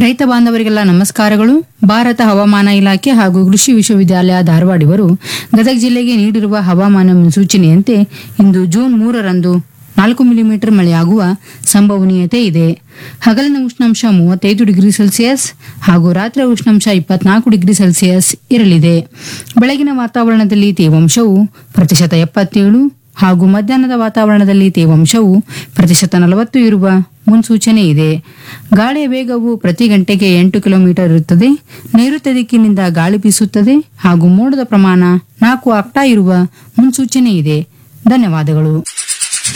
ರೈತ ಬಾಂಧವರಿಗೆಲ್ಲ ನಮಸ್ಕಾರಗಳು ಭಾರತ ಹವಾಮಾನ ಇಲಾಖೆ ಹಾಗೂ ಕೃಷಿ ವಿಶ್ವವಿದ್ಯಾಲಯ ಧಾರವಾಡ ಇವರು ಗದಗ ಜಿಲ್ಲೆಗೆ ನೀಡಿರುವ ಹವಾಮಾನ ಮುನ್ಸೂಚನೆಯಂತೆ ಇಂದು ಜೂನ್ ಮೂರರಂದು ನಾಲ್ಕು ಮಿಲಿಮೀಟರ್ ಮಳೆಯಾಗುವ ಸಂಭವನೀಯತೆ ಇದೆ ಹಗಲಿನ ಉಷ್ಣಾಂಶ ಮೂವತ್ತೈದು ಡಿಗ್ರಿ ಸೆಲ್ಸಿಯಸ್ ಹಾಗೂ ರಾತ್ರಿ ಉಷ್ಣಾಂಶ ಇಪ್ಪತ್ನಾಲ್ಕು ಡಿಗ್ರಿ ಸೆಲ್ಸಿಯಸ್ ಇರಲಿದೆ ಬೆಳಗಿನ ವಾತಾವರಣದಲ್ಲಿ ತೇವಾಂಶವು ಪ್ರತಿಶತ ಎಪ್ಪತ್ತೇಳು ಹಾಗೂ ಮಧ್ಯಾಹ್ನದ ವಾತಾವರಣದಲ್ಲಿ ತೇವಾಂಶವು ಪ್ರತಿಶತ ನಲವತ್ತು ಇರುವ ಮುನ್ಸೂಚನೆ ಇದೆ ಗಾಳಿಯ ವೇಗವು ಪ್ರತಿ ಗಂಟೆಗೆ ಎಂಟು ಕಿಲೋಮೀಟರ್ ಇರುತ್ತದೆ ನೈಋತ್ಯ ದಿಕ್ಕಿನಿಂದ ಗಾಳಿ ಬೀಸುತ್ತದೆ ಹಾಗೂ ಮೋಡದ ಪ್ರಮಾಣ ನಾಲ್ಕು ಅಕ್ಟಾ ಇರುವ ಮುನ್ಸೂಚನೆ ಇದೆ ಧನ್ಯವಾದಗಳು